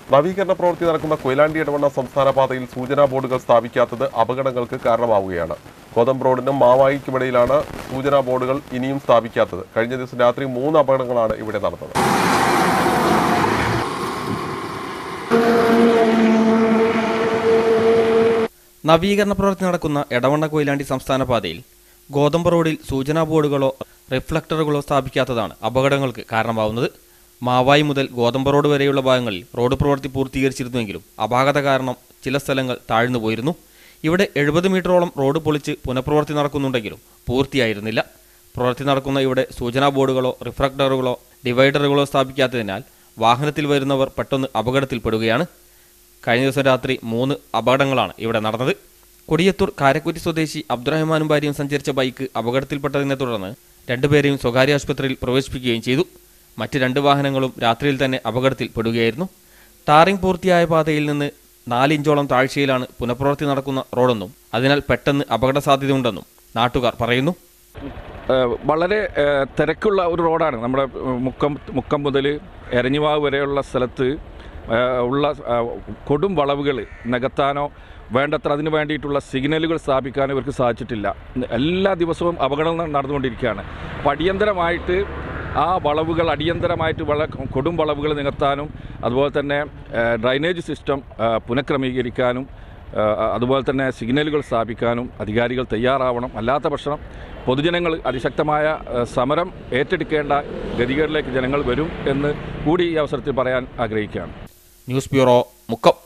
നവീകരണ പ്രവൃത്തി നടക്കുന്ന കൊയിലാണ്ടി ഇടവണ്ണ സംസ്ഥാന പാതയിൽ സൂചനാ ബോർഡുകൾ സ്ഥാപിക്കാത്തത് അപകടങ്ങൾക്ക് കാരണമാവുകയാണ് കോതം റോഡിനും മാവായിക്കുമിടയിലാണ് സൂചനാ ബോർഡുകൾ ഇനിയും സ്ഥാപിക്കാത്തത് കഴിഞ്ഞ ദിവസം രാത്രി മൂന്ന് അപകടങ്ങളാണ് ഇവിടെ നടന്നത് നവീകരണ പ്രവൃത്തി നടക്കുന്ന എടവണ്ണ കൊയിലാണ്ടി സംസ്ഥാന പാതയിൽ ഗോതമ്പ് റോഡിൽ സൂചനാ ബോർഡുകളോ റിഫ്ലക്ടറുകളോ സ്ഥാപിക്കാത്തതാണ് അപകടങ്ങൾക്ക് കാരണമാവുന്നത് മാവായി മുതൽ ഗോതമ്പ് റോഡ് വരെയുള്ള ഭാഗങ്ങളിൽ റോഡ് പ്രവൃത്തി പൂർത്തീകരിച്ചിരുന്നുവെങ്കിലും അപാകത കാരണം ചില സ്ഥലങ്ങൾ താഴ്ന്നു പോയിരുന്നു ഇവിടെ എഴുപത് മീറ്ററോളം റോഡ് പൊളിച്ച് പുനഃപ്രവൃത്തി നടക്കുന്നുണ്ടെങ്കിലും പൂർത്തിയായിരുന്നില്ല പ്രവൃത്തി നടക്കുന്ന ഇവിടെ സൂചനാ ബോർഡുകളോ റിഫ്ലക്ടറുകളോ ഡിവൈഡറുകളോ സ്ഥാപിക്കാത്തതിനാൽ വാഹനത്തിൽ വരുന്നവർ പെട്ടെന്ന് അപകടത്തിൽപ്പെടുകയാണ് കഴിഞ്ഞ ദിവസം രാത്രി മൂന്ന് അപകടങ്ങളാണ് ഇവിടെ നടന്നത് കൊടിയത്തൂർ കാരക്കുറ്റി സ്വദേശി അബ്ദുറഹ്മാനും ഭാര്യയും സഞ്ചരിച്ച ബൈക്ക് അപകടത്തിൽപ്പെട്ടതിനെ തുടർന്ന് രണ്ടുപേരെയും സ്വകാര്യ ആശുപത്രിയിൽ പ്രവേശിപ്പിക്കുകയും ചെയ്തു മറ്റ് രണ്ട് വാഹനങ്ങളും രാത്രിയിൽ തന്നെ അപകടത്തിൽപ്പെടുകയായിരുന്നു ടാറിംഗ് പൂർത്തിയായ പാതയിൽ നിന്ന് നാലിഞ്ചോളം താഴ്ചയിലാണ് പുനഃപ്രവൃത്തി നടക്കുന്ന റോഡെന്നും അതിനാൽ പെട്ടെന്ന് അപകട സാധ്യതയുണ്ടെന്നും നാട്ടുകാർ പറയുന്നു ഏഹ് വളരെ ഏഹ് തിരക്കുള്ള ഒരു റോഡാണ് നമ്മുടെ ഏഹ് മുക്കം മുക്കം മുതൽ എരഞ്ഞിമാവ് വരെയുള്ള സ്ഥലത്ത് ഏഹ് ഉള്ള ഏഹ് കൊടും വളവുകൾ നികത്താനോ വേണ്ടത്ര അതിന് വേണ്ടിയിട്ടുള്ള സിഗ്നലുകൾ സ്ഥാപിക്കാനോ ഇവർക്ക് സാധിച്ചിട്ടില്ല എല്ലാ ദിവസവും അപകടങ്ങൾ നടന്നുകൊണ്ടിരിക്കുകയാണ് അപ്പോൾ അടിയന്തരമായിട്ട് ആ വളവുകൾ അടിയന്തരമായിട്ട് വള കൊടും വളവുകൾ നികത്താനും അതുപോലെ തന്നെ ഏഹ് ഡ്രൈനേജ് സിസ്റ്റം ഏഹ് പുനഃക്രമീകരിക്കാനും ഏഹ് അതുപോലെ തന്നെ സിഗ്നലുകൾ സ്ഥാപിക്കാനും അധികാരികൾ തയ്യാറാവണം അല്ലാത്ത പക്ഷം പൊതുജനങ്ങൾ അതിശക്തമായ ഏഹ് സമരം ഏറ്റെടുക്കേണ്ട ഗതികളിലേക്ക് ജനങ്ങൾ വരും എന്ന് കൂടി ഈ അവസരത്തിൽ പറയാൻ ആഗ്രഹിക്കുകയാണ് ന്യൂസ് ബ്യൂറോ മുക്കം